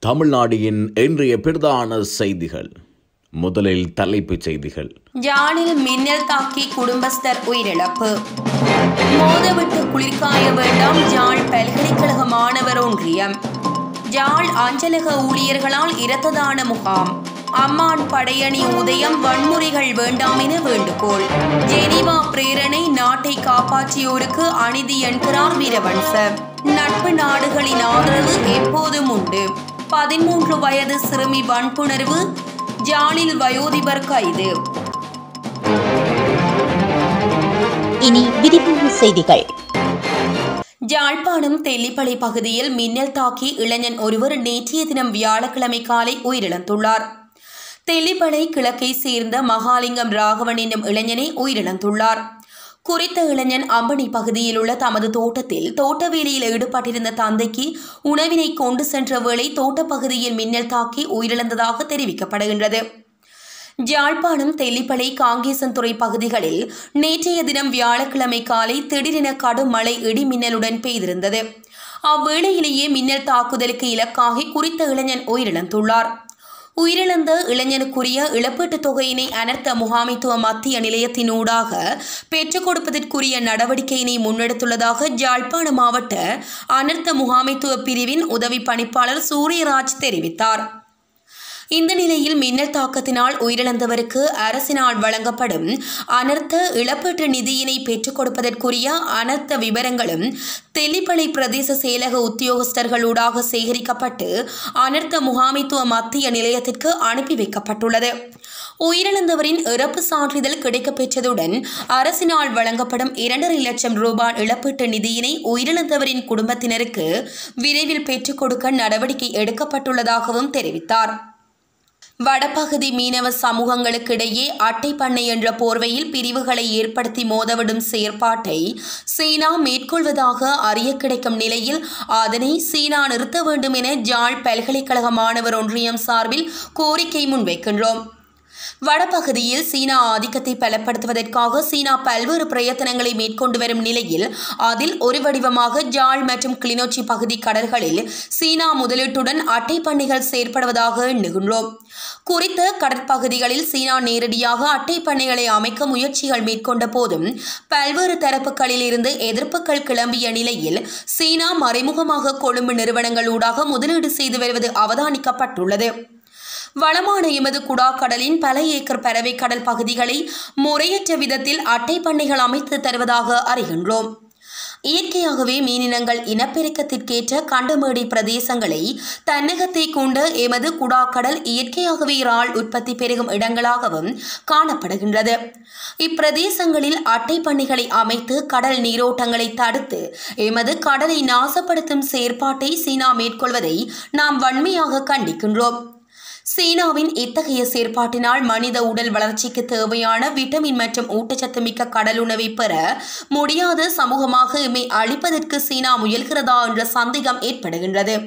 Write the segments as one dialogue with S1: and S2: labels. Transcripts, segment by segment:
S1: தமிழ்நாடின் இன்றைய பிரதான செய்திகள் முதலில் தலைப்புச் செய்திகள்
S2: யாழில் மின்னல் தாக்கி குடும்பஸ்தர் உயிரிழப்பு மோதவிட்டு குளிர்காய வேண்டாம் யாழ் பல்கலைக்கழக மாணவர் ஒன்றியம் யாழ் அஞ்சலக ஊழியர்களால் இரத்த தான முகாம் அம்மான் படையணி உதயம் வன்முறைகள் வேண்டாம் என வேண்டுகோள் ஜெனீவா பிரேரணை நாட்டை காப்பாற்றியோருக்கு அநீதி என்கிறார் வீரவன்ச நட்பு நாடுகளின் ஆதரவு எப்போதும் உண்டு பதிமூன்று வயது சிறுமி வன்புணர்வு ஜாலில் வயோதிபர் கைது
S3: இனி விரிவான செய்திகள்
S2: யாழ்ப்பாணம் தெல்லிப்பளை பகுதியில் மின்னல் தாக்கி இளைஞன் ஒருவர் நேற்றைய தினம் வியாழக்கிழமை காலை உயிரிழந்துள்ளார் தெல்லிப்பளை கிழக்கை சேர்ந்த மகாலிங்கம் ராகவன் என்னும் இளைஞனை உயிரிழந்துள்ளார் குறித்த இளைஞன் அம்பனி பகுதியில் உள்ள தமது தோட்டத்தில் தோட்ட வேலையில் ஈடுபட்டிருந்த தந்தைக்கு உணவினை கொண்டு சென்ற வேளை தோட்டப் பகுதியில் மின்னல் தாக்கி உயிரிழந்ததாக தெரிவிக்கப்படுகின்றது யாழ்ப்பாணம் தெல்லிப்பளை காங்கேசன்துறை பகுதிகளில் நேற்றைய தினம் வியாழக்கிழமை காலை திடீரென கடும் மழை இடி மின்னலுடன் பெய்திருந்தது அவ்வேளையிலேயே மின்னல் தாக்குதலுக்கு இலக்காகி குறித்த இளைஞன் உயிரிழந்துள்ளார் உயிரிழந்த இளைஞனுக்குரிய இழப்பீட்டுத் தொகையினை அனர்த்த முகாமைத்துவ மத்திய நிலையத்தினூடாக பெற்றுக் கொடுப்பதற்குரிய நடவடிக்கையினை முன்னெடுத்துள்ளதாக யாழ்ப்பாண மாவட்ட அனர்த்த முகாமைத்துவ பிரிவின் உதவி பணிப்பாளர் சூரியராஜ் தெரிவித்தார் இந்த நிலையில் மின்னல் தாக்கத்தினால் உயிரிழந்தவருக்கு அரசினால் வழங்கப்படும் அனர்த்த இழப்பீட்டு நிதியினை பெற்றுக் கொடுப்பதற்குரிய அனர்த்த விவரங்களும் தெல்லிப்பளை பிரதேச செயலக உத்தியோகஸ்தர்களூடாக சேகரிக்கப்பட்டு அனர்த்த முகாமைத்துவ மத்திய நிலையத்திற்கு அனுப்பி வைக்கப்பட்டுள்ளது உயிரிழந்தவரின் இறப்பு சான்றிதழ் கிடைக்கப்பெற்றதுடன் அரசினால் வழங்கப்படும் இரண்டரை லட்சம் ரூபாய் இழப்பீட்டு நிதியினை உயிரிழந்தவரின் குடும்பத்தினருக்கு விரைவில் பெற்றுக் கொடுக்க நடவடிக்கை எடுக்கப்பட்டுள்ளதாகவும் தெரிவித்தார் வடபகுதி மீனவ சமூகங்களுக்கிடையே அட்டை பண்ணை என்ற போர்வையில் பிரிவுகளை ஏற்படுத்தி மோதவிடும் செயற்பாட்டை சீனா மேற்கொள்வதாக அறிய கிடைக்கும் நிலையில் அதனை சீனா நிறுத்த வேண்டும் என ஜாழ் பல்கலைக்கழக மாணவர் ஒன்றியம் சார்பில் கோரிக்கை முன்வைக்கின்றோம் வடபகுதியில் சீனா ஆதிக்கத்தை பலப்படுத்துவதற்காக சீனா பல்வேறு பிரயத்தனங்களை மேற்கொண்டு வரும் நிலையில் அதில் ஒரு வடிவமாக ஜாழ் மற்றும் கிளிநொச்சி பகுதி கடல்களில் சீனா முதலீட்டுடன் அட்டை பண்ணைகள் செயற்படுவதாக எண்ணுகின்றோம் குறித்த கடற்பகுதிகளில் சீனா நேரடியாக அட்டை பண்ணைகளை அமைக்க முயற்சிகள் மேற்கொண்ட போதும் பல்வேறு தரப்புகளில் இருந்து எதிர்ப்புகள் கிளம்பிய நிலையில் சீனா மறைமுகமாக கொழும்பு நிறுவனங்களூடாக முதலீடு செய்து வருவது அவதானிக்கப்பட்டுள்ளது வளமான எமது குடா கடலின் பல ஏக்கர் பறவை கடல் பகுதிகளை முறையற்ற விதத்தில் அட்டை பண்ணைகள் அமைத்து தருவதாக அறிகின்றோம் இயற்கையாகவே மீனினங்கள் இனப்பெருக்கத்திற்கேற்ற கண்டமேடி பிரதேசங்களை தன்னகத்தை கொண்ட எமது குடாக்கடல் இயற்கையாகவே இறால் உற்பத்தி பெருகும் இடங்களாகவும் காணப்படுகின்றது இப்பிரதேசங்களில் அட்டை பண்ணைகளை அமைத்து கடல் நீரோட்டங்களை தடுத்து எமது கடலை நாசப்படுத்தும் செயற்பாட்டை சீனா மேற்கொள்வதை நாம் வன்மையாக கண்டிக்கின்றோம் சீனாவின் இத்தகைய செயற்பாட்டினால் மனித உடல் வளர்ச்சிக்கு தேவையான விட்டமின் மற்றும் ஊட்டச்சத்து மிக்க கடலுணவை பெற முடியாத சமூகமாக இம்மை அழிப்பதற்கு சீனா முயல்கிறதா என்ற சந்தேகம் ஏற்படுகின்றது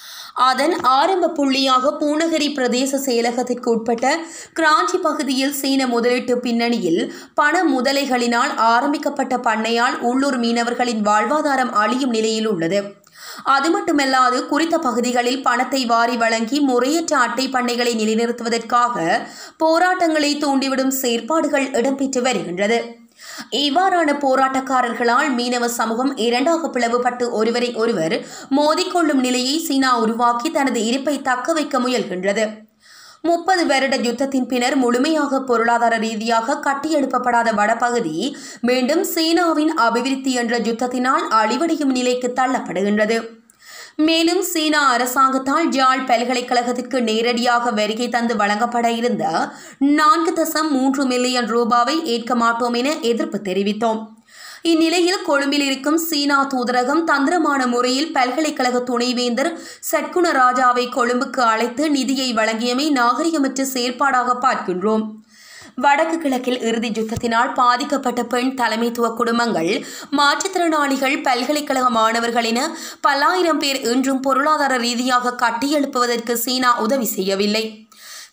S2: அதன் ஆரம்ப புள்ளியாக பூநகரி பிரதேச செயலகத்திற்கு உட்பட்ட கிராஞ்சி பகுதியில் சீன முதலீட்டு பின்னணியில் பண முதலைகளினால் ஆரம்பிக்கப்பட்ட பண்ணையால் உள்ளூர் மீனவர்களின் வாழ்வாதாரம் அழியும் நிலையில் உள்ளது அது மட்டுமல்லாது குறித்த பகுதிகளில் பணத்தை வாரி வழங்கி முறையற்ற அட்டை பண்ணைகளை நிலைநிறுத்துவதற்காக போராட்டங்களை தூண்டிவிடும் செயற்பாடுகள் இடம்பெற்று வருகின்றது இவ்வாறான போராட்டக்காரர்களால் மீனவ சமூகம் இரண்டாக பிளவுபட்டு ஒருவரை ஒருவர் மோதிக்கொள்ளும் நிலையை சீனா உருவாக்கி தனது இருப்பை தக்க வைக்க முயல்கின்றது முப்பது வருட யுத்தத்தின் பின்னர் முழுமையாக பொருளாதார ரீதியாக கட்டியெழுப்பப்படாத வடபகுதி மீண்டும் சீனாவின் அபிவிருத்தி என்ற யுத்தத்தினால் அழிவடையும் நிலைக்கு தள்ளப்படுகின்றது மேலும் சீனா அரசாங்கத்தால் ஜாழ் பல்கலைக்கழகத்திற்கு நேரடியாக வருகை தந்து வழங்கப்பட இருந்த நான்கு தசம் மூன்று மில்லியன் ரூபாவை ஏற்க மாட்டோம் என எதிர்ப்பு தெரிவித்தோம் இந்நிலையில் கொழும்பில் இருக்கும் சீனா தூதரகம் தந்திரமான முறையில் பல்கலைக்கழக துணைவேந்தர் சட்குண ராஜாவை கொழும்புக்கு அழைத்து நிதியை வழங்கியமை நாகரிகமற்ற செயற்பாடாக பார்க்கின்றோம் வடக்கு கிழக்கில் இறுதி யுத்தத்தினால் பாதிக்கப்பட்ட பெண் தலைமைத்துவ குடும்பங்கள் மாற்றுத்திறனாளிகள் பல்கலைக்கழக மாணவர்கள் என பல்லாயிரம் பேர் இன்றும் பொருளாதார ரீதியாக கட்டியெழுப்புவதற்கு சீனா உதவி செய்யவில்லை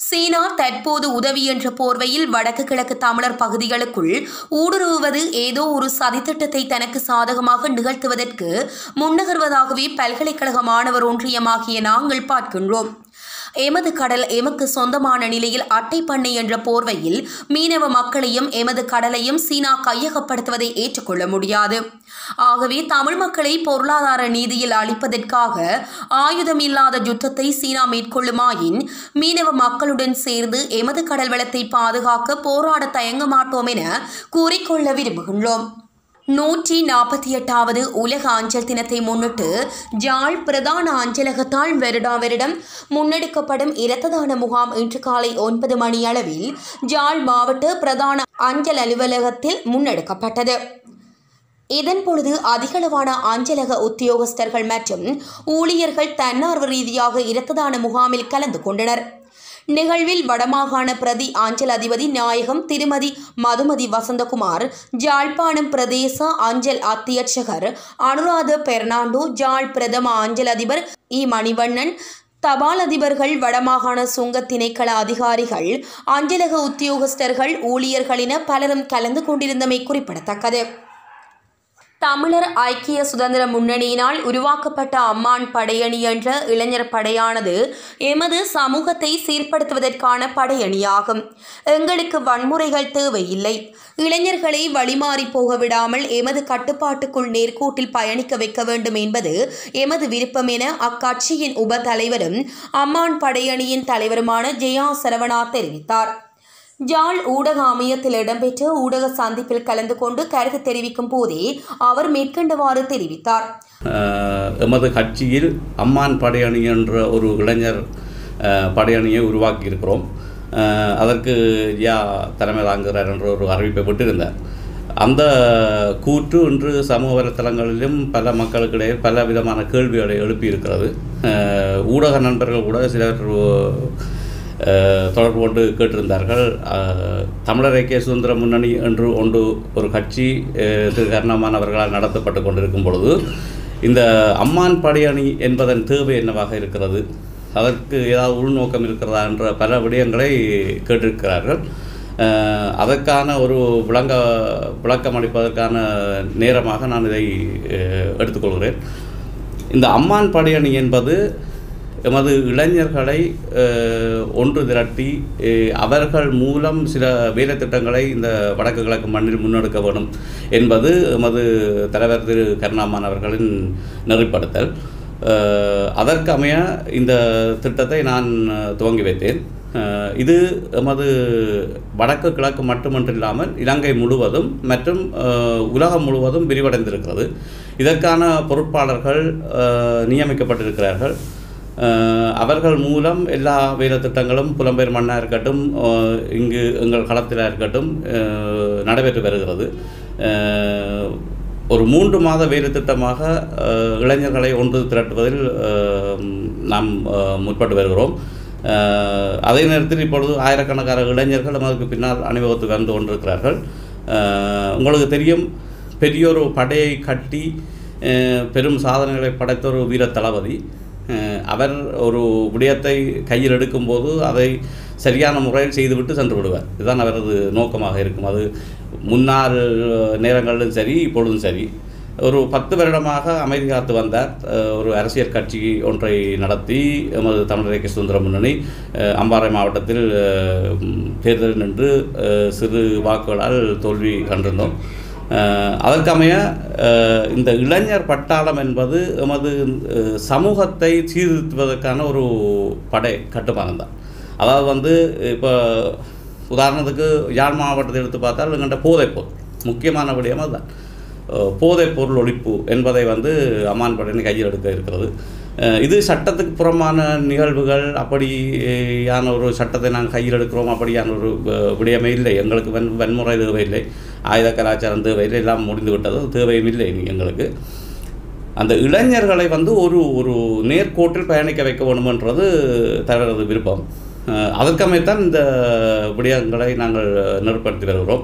S2: சீனா தற்போது உதவி என்ற போர்வையில் வடக்கு கிழக்கு தமிழர் பகுதிகளுக்குள் ஊடுருவுவது ஏதோ ஒரு சதித்திட்டத்தை தனக்கு சாதகமாக நிகழ்த்துவதற்கு முன்னகர்வதாகவே பல்கலைக்கழக மாணவர் ஒன்றியமாகிய நாங்கள் பார்க்கின்றோம் எமது கடல் எமக்கு சொந்தமான நிலையில் அட்டை பண்ணை என்ற போர்வையில் மீனவ மக்களையும் எமது கடலையும் சீனா கையகப்படுத்துவதை ஏற்றுக்கொள்ள முடியாது ஆகவே தமிழ் மக்களை பொருளாதார நீதியில் அளிப்பதற்காக ஆயுதம் இல்லாத யுத்தத்தை சீனா மேற்கொள்ளுமாயின் மீனவ மக்களுடன் சேர்ந்து எமது கடல் வளத்தை பாதுகாக்க போராட தயங்க மாட்டோம் என கூறிக்கொள்ள விரும்புகின்றோம் நூற்றி நாற்பத்தி எட்டாவது உலக அஞ்சல் தினத்தை முன்னிட்டு ஜாழ் பிரதான அஞ்சலகத்தால் வருடா வருடம் முன்னெடுக்கப்படும் இரத்த தான முகாம் இன்று காலை ஒன்பது மணி அளவில் ஜாழ் மாவட்ட பிரதான அஞ்சல் அலுவலகத்தில் முன்னெடுக்கப்பட்டது இதன் பொழுது அதிகளவான அஞ்சலக உத்தியோகஸ்தர்கள் மற்றும் ஊழியர்கள் தன்னார்வ ரீதியாக இரத்த தான முகாமில் கலந்து கொண்டனர் நிகழ்வில் வடமாகாண பிரதி அஞ்சல் அதிபதி நாயகம் திருமதி மதுமதி வசந்தகுமார் ஜாழ்ப்பாணம் பிரதேச அஞ்சல் அத்தியட்சகர் அனுராத பெர்னாண்டோ ஜாழ் பிரதம அஞ்சல் அதிபர் இ மணிவண்ணன் தபால் அதிபர்கள் வடமாகாண சுங்க திணைக்கள அதிகாரிகள் அஞ்சலக உத்தியோகஸ்தர்கள் ஊழியர்கள் என பலரும் கலந்து கொண்டிருந்தமை குறிப்பிடத்தக்கது தமிழர் ஐக்கிய சுதந்திர முன்னணியினால் உருவாக்கப்பட்ட அம்மான் படையணி என்ற இளைஞர் படையானது எமது சமூகத்தை சீர்படுத்துவதற்கான படையணியாகும் எங்களுக்கு வன்முறைகள் தேவையில்லை இளைஞர்களை வழிமாறி போக விடாமல் எமது கட்டுப்பாட்டுக்குள் நேர்கோட்டில் பயணிக்க வைக்க வேண்டும் என்பது எமது விருப்பம் என அக்கட்சியின் உப தலைவரும் அம்மான் படையணியின் தலைவருமான ஜெயா சரவணா தெரிவித்தார் ஜாழ் ஊடக அமையத்தில் இடம்பெற்ற ஊடக சந்திப்பில் கலந்து கொண்டு கருத்து தெரிவிக்கும் போதே அவர் மேற்கண்டவாறு தெரிவித்தார்
S4: அஹ், எமது கட்சியில் அம்மான் படையணி என்ற ஒரு இளைஞர் அஹ், படையணியை உருவாக்கி இருக்கிறோம் அஹ், அதற்கு யா தலைமை தாங்குகிறார் என்ற ஒரு அறிவிப்பை விட்டிருந்தார் அந்த கூற்று இன்று சமூக வலைத்தளங்களிலும் பல மக்களுக்கிடையே பல விதமான கேள்விகளை எழுப்பியிருக்கிறது அஹ், ஊடக நண்பர்கள் கூட சிலர் அஹ், தொடர்பு கொண்டு கேட்டிருந்தார்கள் அஹ், தமிழர் ஐக்கிய சுதந்திர முன்னணி என்று ஒன்று ஒரு கட்சி அஹ், திரு கருணாமான் அவர்களால் நடத்தப்பட்டு கொண்டிருக்கும் பொழுது இந்த அம்மான் படையணி என்பதன் தேவை என்னவாக இருக்கிறது அதற்கு ஏதாவது உள்நோக்கம் இருக்கிறதா என்ற பல விடயங்களை கேட்டிருக்கிறார்கள் அஹ், அதற்கான ஒரு விளங்க விளக்கம் அளிப்பதற்கான நேரமாக நான் இதை அஹ், எடுத்துக்கொள்கிறேன் இந்த அம்மான் படையணி என்பது எமது இளைஞர்களை அஹ், ஒன்று திரட்டி அஹ், அவர்கள் மூலம் சில வேலை திட்டங்களை இந்த வடக்கு கிழக்கு மண்ணில் முன்னெடுக்க வேண்டும் என்பது எமது தலைவர் திரு கருணாமான் அவர்களின் நெறிப்படுத்தல் அஹ், அதற்கமைய இந்த திட்டத்தை நான் அஹ், துவங்கி வைத்தேன் அஹ், இது எமது வடக்கு கிழக்கு மட்டுமன்றில்லாமல் இலங்கை முழுவதும் மற்றும் அஹ், உலகம் முழுவதும் விரிவடைந்திருக்கிறது இதற்கான பொறுப்பாளர்கள் அஹ், நியமிக்கப்பட்டிருக்கிறார்கள் அஹ், அவர்கள் மூலம் எல்லா வேலை திட்டங்களும் புலம்பெயர் மண்ணாக இருக்கட்டும் அஹ், இங்கு எங்கள் களத்தில் இருக்கட்டும் அஹ், நடைபெற்று வருகிறது அஹ், ஒரு மூன்று மாத வேலை திட்டமாக அஹ், இளைஞர்களை ஒன்று திரட்டுவதில் அஹ், நாம் அஹ், முற்பட்டு வருகிறோம் அஹ், அதே நேரத்தில் இப்பொழுது ஆயிரக்கணக்கான இளைஞர்கள் நமக்கு பின்னால் அணிவகுத்து வந்து கொண்டிருக்கிறார்கள் அஹ், உங்களுக்கு தெரியும் பெரியொரு படையை கட்டி அஹ், பெரும் சாதனைகளை படைத்த ஒரு வீர தளபதி அஹ், அவர் ஒரு விடயத்தை கையில் எடுக்கும்போது அதை சரியான முறையில் செய்துவிட்டு சென்று விடுவார் இதுதான் அவரது நோக்கமாக இருக்கும் அது முன்னாள் நேரங்களிலும் சரி இப்பொழுதும் சரி ஒரு பத்து வருடமாக அமைதி காத்து வந்தார் அஹ், ஒரு அரசியல் கட்சி ஒன்றை நடத்தி எமது தமிழர் இயக்க சுதந்திர முன்னணி அஹ், அம்பாறை மாவட்டத்தில் அஹ், ம், தேர்தல் நின்று அஹ், சிறு வாக்குகளால் தோல்வி கண்டிருந்தோம் அஹ், அதற்கமைய அஹ், இந்த இளைஞர் பட்டாளம் என்பது எமது அஹ், சமூகத்தை சீர்திருத்துவதற்கான ஒரு படை கட்டுமானம் தான் அதாவது வந்து இப்போ உதாரணத்துக்கு யாழ் மாவட்டத்தை எடுத்து பார்த்தால் எங்கள்கிட்ட போதைப்பொருள் முக்கியமான விடயம் அதுதான் அஹ், போதைப் பொருள் ஒழிப்பு என்பதை வந்து அம்மான் படையினை கையில் எடுக்க இருக்கிறது அஹ், இது சட்டத்துக்கு புறமான நிகழ்வுகள் அப்படியான ஒரு சட்டத்தை நாங்கள் கையில் எடுக்கிறோம் அப்படியான ஒரு அஹ், விடயமே இல்லை எங்களுக்கு வன் வன்முறை தேவையில்லை ஆயுத கலாச்சாரம் தேவையில்லை எல்லாம் முடிந்து விட்டது தேவையும் இல்லை இனி எங்களுக்கு அந்த இளைஞர்களை வந்து ஒரு ஒரு நேர்கோட்டில் பயணிக்க வைக்க வேணுமென்றது தலைவரது விருப்பம் அஹ் அதற்கமைத்தான் இந்த விடயங்களை நாங்கள் நெருப்படுத்தி வருகிறோம்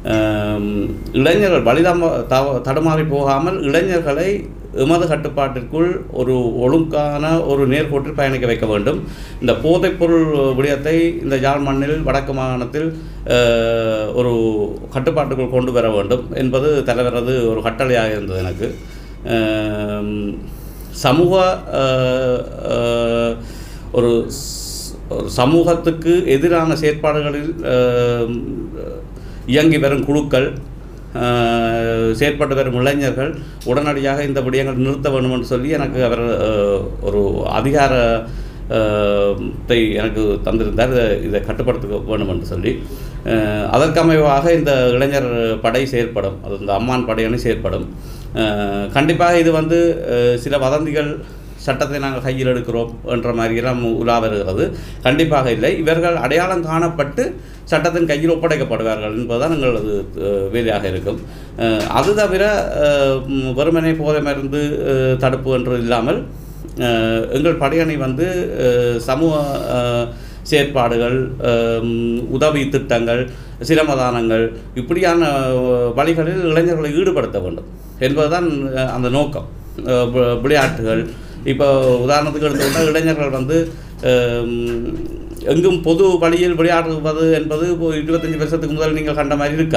S4: ஆம், இளைஞர்கள் வழிதம தவ தடுமாறி போகாமல் இளைஞர்களை எமது கட்டுப்பாட்டிற்குள் ஒரு ஒழுங்கான ஒரு நேர்கோட்டில் பயணிக்க வைக்க வேண்டும் இந்த போதைப்பொருள் விடயத்தை இந்த யாழ் மண்ணில் வடக்கு மாகாணத்தில் அஹ், ஒரு கட்டுப்பாட்டுக்குள் கொண்டு வர வேண்டும் என்பது தலைவரது ஒரு கட்டளையாக இருந்தது எனக்கு ஆம், சமூக அஹ், அஹ், ஒரு ஸ்- ஒரு சமூகத்துக்கு எதிரான செயற்பாடுகளில் ஆம், இயங்கி வரும் குழுக்கள் ஆஹ், செயற்பட்டு வரும் இளைஞர்கள் உடனடியாக இந்த விடயங்கள் நிறுத்த வேண்டும் என்று சொல்லி எனக்கு அவர் ஆஹ், ஒரு அதிகார ஆஹ், த்தை எனக்கு தந்திருந்தார் இதை இதை கட்டுப்படுத்த வேண்டும் என்று சொல்லி ஆஹ், அதற்கமைவாக இந்த இளைஞர் படை செயற்படும் அது இந்த அம்மான் படை அணி செயற்படும் ஆஹ், கண்டிப்பாக இது வந்து ஆஹ், சில வதந்திகள் சட்டத்தை நாங்கள் கையில் எடுக்கிறோம் என்ற மாதிரியெல்லாம் உலா வருகிறது கண்டிப்பாக இல்லை இவர்கள் அடையாளம் காணப்பட்டு சட்டத்தின் கையில் ஒப்படைக்கப்படுவார்கள் என்பதுதான் எங்களது அஹ், வேலையாக இருக்கும் அஹ், அது தவிர அஹ், ம், வெறுமனே போதை மருந்து அஹ், தடுப்பு என்று இல்லாமல் அஹ், எங்கள் படையணி வந்து அஹ், சமூக அஹ், செயற்பாடுகள் அஹ், ம், உதவி திட்டங்கள் சிரமதானங்கள் இப்படியான அஹ், வழிகளில் இளைஞர்களை ஈடுபடுத்த வேண்டும் என்பதுதான் அஹ், அந்த நோக்கம் அஹ், வி- விளையாட்டுகள் இப்போ உதாரணத்துக்கு எடுத்துக்கிட்டால் இளைஞர்கள் வந்து அஹ், எங்கும் பொது வழியில் விளையாடுவது என்பது இப்போ இருபத்தஞ்சி வருஷத்துக்கு முதல் நீங்கள் கண்ட மாதிரி இருக்கா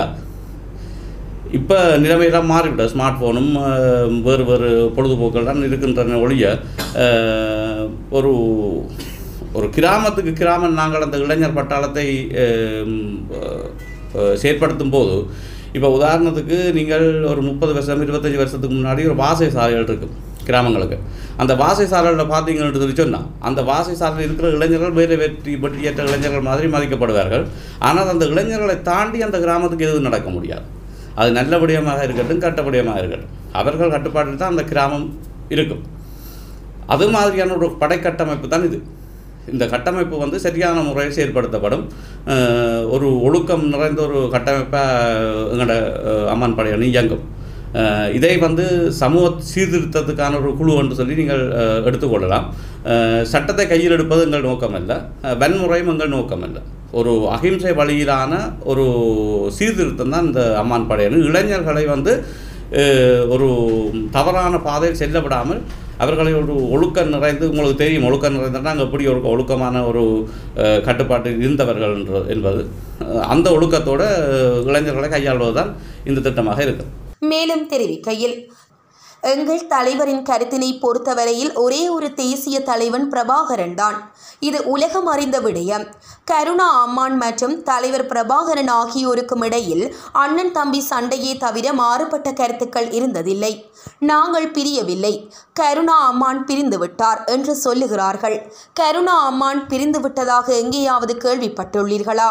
S4: இப்போ நிலைமையெல்லாம் மாறிவிட்டது ஸ்மார்ட் ஃபோனும் வேறு வேறு பொழுதுபோக்கள் தான் இருக்கின்றன ஒழிய அஹ், ஒரு ஒரு கிராமத்துக்கு கிராமம் நாங்கள் அந்த இளைஞர் பட்டாளத்தை அஹ், அஹ், செயற்படுத்தும் போது இப்போ உதாரணத்துக்கு நீங்கள் ஒரு முப்பது வருஷம் இருபத்தஞ்சி வருஷத்துக்கு முன்னாடி ஒரு வாசை சாலைகள் இருக்கும் கிராமங்களுக்கு அந்த வாசை சாலையில் பார்த்தீங்கன்னு சொல்லி சொன்னால் அந்த வாசை சாலையில் இருக்கிற இளைஞர்கள் வேறு வெற்றி வெற்றியற்ற இளைஞர்கள் மாதிரி மதிக்கப்படுவார்கள் ஆனால் அந்த இளைஞர்களை தாண்டி அந்த கிராமத்துக்கு எதுவும் நடக்க முடியாது அது நல்ல விடயமாக இருக்கட்டும் கெட்ட விடயமாக இருக்கட்டும் அவர்கள் கட்டுப்பாட்டில் தான் அந்த கிராமம் இருக்கும் அது மாதிரியான ஒரு படைக்கட்டமைப்பு தான் இது இந்த கட்டமைப்பு வந்து சரியான முறையில் செயல்படுத்தப்படும் அஹ், ஒரு ஒழுக்கம் நிறைந்த ஒரு கட்டமைப்பாக எங்களோட அஹ், அம்மான் படையணி இயங்கும் அஹ், இதை வந்து சமூக சீர்திருத்தத்துக்கான ஒரு குழு என்று சொல்லி நீங்கள் அஹ், எடுத்துக்கொள்ளலாம் அஹ், சட்டத்தை கையில் எடுப்பது எங்கள் நோக்கம் அல்ல அஹ், வன்முறையும் எங்கள் நோக்கம் அல்ல ஒரு அகிம்சை வழியிலான ஒரு சீர்திருத்தம் தான் இந்த அம்மான் படையணி இளைஞர்களை வந்து அஹ், ஒரு தவறான பாதையில் செல்ல விடாமல் அவர்களை ஒரு ஒழுக்கம் நிறைந்து உங்களுக்கு தெரியும் ஒழுக்கம் நிறைந்தனா அங்கே எப்படி ஒரு ஒழுக்கமான ஒரு அஹ், கட்டுப்பாட்டில் இருந்தவர்கள் என்ற என்பது அஹ், அந்த ஒழுக்கத்தோட அஹ், இளைஞர்களை கையாள்வது தான் இந்த திட்டமாக இருக்குது
S2: மேலும் தெரிவிக்கையில் எங்கள் தலைவரின் கருத்தினை பொறுத்தவரையில் ஒரே ஒரு தேசிய தலைவன் பிரபாகரன் தான் இது உலகம் அறிந்த விடயம் கருணா அம்மான் மற்றும் தலைவர் பிரபாகரன் ஆகியோருக்கும் இடையில் அண்ணன் தம்பி சண்டையே தவிர மாறுபட்ட கருத்துக்கள் இருந்ததில்லை நாங்கள் பிரியவில்லை கருணா அம்மான் பிரிந்து விட்டார் என்று சொல்லுகிறார்கள் கருணா அம்மான் பிரிந்து விட்டதாக எங்கேயாவது கேள்விப்பட்டுள்ளீர்களா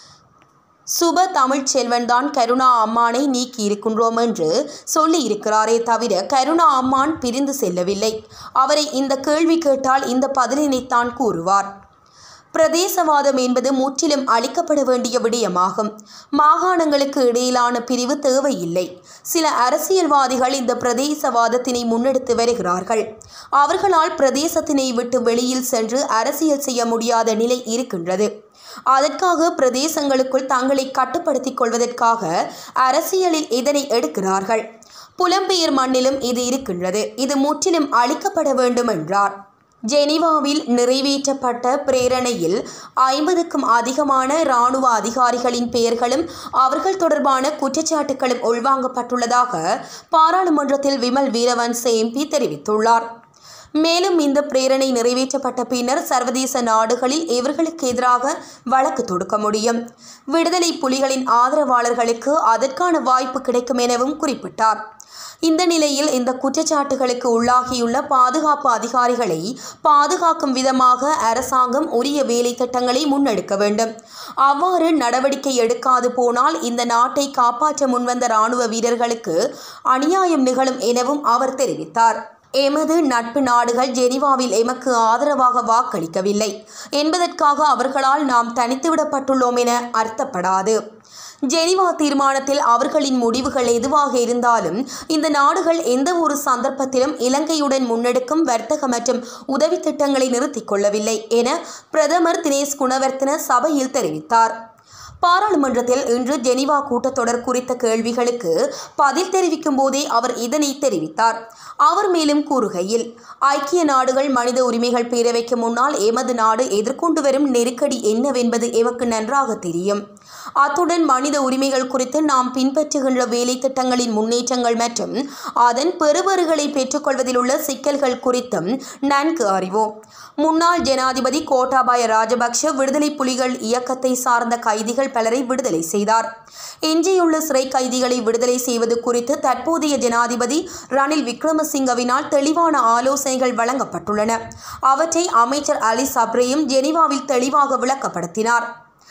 S2: சுப தமிழ்ச் செல்வன்தான் கருணா அம்மானை நீக்கி இருக்கின்றோம் என்று சொல்லி இருக்கிறாரே தவிர கருணா அம்மான் பிரிந்து செல்லவில்லை அவரை இந்த கேள்வி கேட்டால் இந்த பதிலினைத்தான் கூறுவார் பிரதேசவாதம் என்பது முற்றிலும் அளிக்கப்பட வேண்டிய விடயமாகும் மாகாணங்களுக்கு இடையிலான பிரிவு தேவையில்லை சில அரசியல்வாதிகள் இந்த பிரதேசவாதத்தினை முன்னெடுத்து வருகிறார்கள் அவர்களால் பிரதேசத்தினை விட்டு வெளியில் சென்று அரசியல் செய்ய முடியாத நிலை இருக்கின்றது அதற்காக பிரதேசங்களுக்குள் தங்களை கட்டுப்படுத்திக் கொள்வதற்காக அரசியலில் இதனை எடுக்கிறார்கள் புலம்பெயர் மண்ணிலும் இது இருக்கின்றது இது முற்றிலும் அழிக்கப்பட வேண்டும் என்றார் ஜெனீவாவில் நிறைவேற்றப்பட்ட பிரேரணையில் ஐம்பதுக்கும் அதிகமான இராணுவ அதிகாரிகளின் பெயர்களும் அவர்கள் தொடர்பான குற்றச்சாட்டுகளும் உள்வாங்கப்பட்டுள்ளதாக பாராளுமன்றத்தில் விமல் வீரவன்ச எம்பி தெரிவித்துள்ளார் மேலும் இந்த பிரேரணை நிறைவேற்றப்பட்ட பின்னர் சர்வதேச நாடுகளில் இவர்களுக்கு எதிராக வழக்கு தொடுக்க முடியும் விடுதலை புலிகளின் ஆதரவாளர்களுக்கு அதற்கான வாய்ப்பு கிடைக்கும் எனவும் குறிப்பிட்டார் இந்த நிலையில் இந்த குற்றச்சாட்டுகளுக்கு உள்ளாகியுள்ள பாதுகாப்பு அதிகாரிகளை பாதுகாக்கும் விதமாக அரசாங்கம் உரிய வேலை திட்டங்களை முன்னெடுக்க வேண்டும் அவ்வாறு நடவடிக்கை எடுக்காது போனால் இந்த நாட்டை காப்பாற்ற முன்வந்த இராணுவ வீரர்களுக்கு அநியாயம் நிகழும் எனவும் அவர் தெரிவித்தார் எமது நட்பு நாடுகள் ஜெனீவாவில் எமக்கு ஆதரவாக வாக்களிக்கவில்லை என்பதற்காக அவர்களால் நாம் தனித்துவிடப்பட்டுள்ளோம் என அர்த்தப்படாது ஜெனீவா தீர்மானத்தில் அவர்களின் முடிவுகள் எதுவாக இருந்தாலும் இந்த நாடுகள் எந்த ஒரு சந்தர்ப்பத்திலும் இலங்கையுடன் முன்னெடுக்கும் வர்த்தக மற்றும் உதவி திட்டங்களை நிறுத்திக் கொள்ளவில்லை என பிரதமர் தினேஷ் குணவர்த்தன சபையில் தெரிவித்தார் பாராளுமன்றத்தில் இன்று ஜெனீவா கூட்டத்தொடர் குறித்த கேள்விகளுக்கு பதில் தெரிவிக்கும் போதே அவர் இதனை தெரிவித்தார் அவர் மேலும் கூறுகையில் ஐக்கிய நாடுகள் மனித உரிமைகள் பேரவைக்கு முன்னால் எமது நாடு எதிர்கொண்டு வரும் நெருக்கடி என்னவென்பது எமக்கு நன்றாக தெரியும் அத்துடன் மனித உரிமைகள் குறித்து நாம் பின்பற்றுகின்ற வேலை திட்டங்களின் முன்னேற்றங்கள் மற்றும் அதன் பெறுபறுகளை பெற்றுக்கொள்வதில் உள்ள சிக்கல்கள் குறித்தும் நன்கு அறிவோம் முன்னாள் ஜனாதிபதி கோட்டாபாய ராஜபக்ஷ விடுதலை புலிகள் இயக்கத்தை சார்ந்த கைதிகள் பலரை விடுதலை செய்தார் எஞ்சியுள்ள சிறை கைதிகளை விடுதலை செய்வது குறித்து தற்போதைய ஜனாதிபதி ரணில் விக்ரமசிங்கவினால் தெளிவான ஆலோசனைகள் வழங்கப்பட்டுள்ளன அவற்றை அமைச்சர் அலி சப்ரேயும் ஜெனீவாவில் தெளிவாக விளக்கப்படுத்தினார்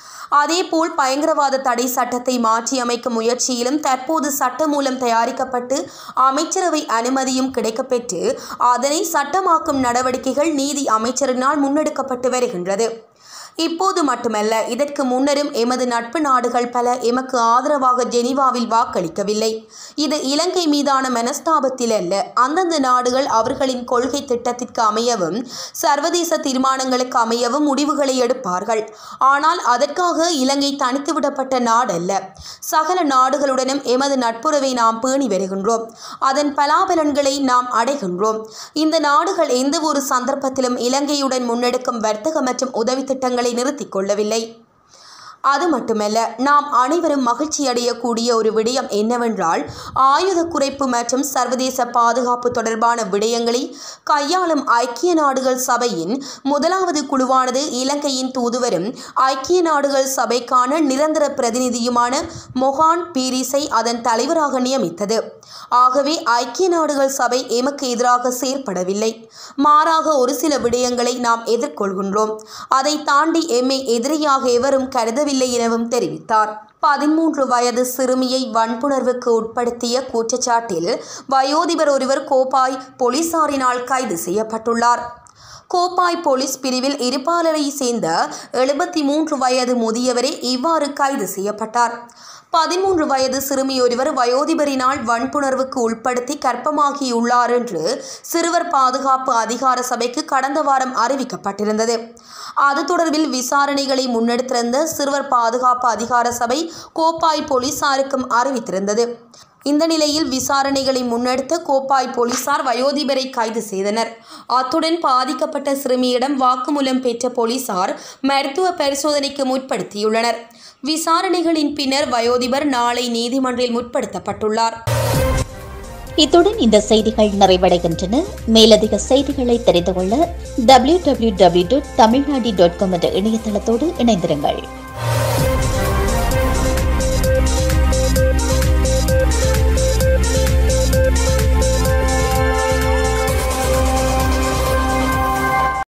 S2: அதேபோல் பயங்கரவாத தடை சட்டத்தை மாற்றியமைக்கும் முயற்சியிலும் தற்போது சட்டமூலம் தயாரிக்கப்பட்டு அமைச்சரவை அனுமதியும் கிடைக்கப்பெற்று அதனை சட்டமாக்கும் நடவடிக்கைகள் நீதி அமைச்சரினால் முன்னெடுக்கப்பட்டு வருகின்றது இப்போது மட்டுமல்ல இதற்கு முன்னரும் எமது நட்பு நாடுகள் பல எமக்கு ஆதரவாக ஜெனீவாவில் வாக்களிக்கவில்லை இது இலங்கை மீதான மனஸ்தாபத்தில் அல்ல அந்தந்த நாடுகள் அவர்களின் கொள்கை திட்டத்திற்கு அமையவும் சர்வதேச தீர்மானங்களுக்கு அமையவும் முடிவுகளை எடுப்பார்கள் ஆனால் அதற்காக இலங்கை தனித்து விடப்பட்ட நாடல்ல சகல நாடுகளுடனும் எமது நட்புறவை நாம் பேணி வருகின்றோம் அதன் பலாபலன்களை நாம் அடைகின்றோம் இந்த நாடுகள் எந்த ஒரு சந்தர்ப்பத்திலும் இலங்கையுடன் முன்னெடுக்கும் வர்த்தக மற்றும் உதவி திட்டங்களை நிறுத்திக் கொள்ளவில்லை அது மட்டுமல்ல நாம் அனைவரும் மகிழ்ச்சி அடையக்கூடிய ஒரு விடயம் என்னவென்றால் ஆயுத குறைப்பு மற்றும் சர்வதேச பாதுகாப்பு தொடர்பான விடயங்களை கையாளும் ஐக்கிய நாடுகள் சபையின் முதலாவது குழுவானது இலங்கையின் தூதுவரும் ஐக்கிய நாடுகள் சபைக்கான நிரந்தர பிரதிநிதியுமான மொஹான் பீரிஸை அதன் தலைவராக நியமித்தது ஆகவே ஐக்கிய நாடுகள் சபை எமக்கு எதிராக செயற்படவில்லை மாறாக ஒரு சில விடயங்களை நாம் எதிர்கொள்கின்றோம் அதை தாண்டி எம்மை எதிரியாக எவரும் கருதவில்லை எனவும் தெரிவித்தார் பதிமூன்று வயது சிறுமியை வன்புணர்வுக்கு உட்படுத்திய குற்றச்சாட்டில் வயோதிபர் ஒருவர் கோப்பாய் போலீசாரினால் கைது செய்யப்பட்டுள்ளார் கோப்பாய் போலீஸ் பிரிவில் இருப்பாளரை சேர்ந்த எழுபத்தி மூன்று வயது முதியவரே இவ்வாறு கைது செய்யப்பட்டார் பதிமூன்று வயது சிறுமியொருவர் வயோதிபரினால் வன்புணர்வுக்கு உட்படுத்தி கற்பமாகியுள்ளார் என்று சிறுவர் பாதுகாப்பு அதிகார சபைக்கு கடந்த வாரம் அறிவிக்கப்பட்டிருந்தது அது தொடர்பில் விசாரணைகளை முன்னெடுத்திருந்த சிறுவர் பாதுகாப்பு அதிகார சபை கோப்பாய் போலீசாருக்கும் அறிவித்திருந்தது இந்த நிலையில் விசாரணைகளை முன்னெடுத்த கோப்பாய் போலீசார் வயோதிபரை கைது செய்தனர் அத்துடன் பாதிக்கப்பட்ட சிறுமியிடம் வாக்குமூலம் பெற்ற போலீசார் மருத்துவ பரிசோதனைக்கு முற்படுத்தியுள்ளனர் விசாரணைகளின் பின்னர் வயோதிபர் நாளை நீதிமன்றில் முற்படுத்தப்பட்டுள்ளார்
S3: இத்துடன் இந்த செய்திகள் நிறைவடைகின்றன மேலதிக செய்திகளை தெரிந்து கொள்ள W W W dot Tamilnadu dot com என்ற இணையதளத்தோடு இணைந்திருங்கள்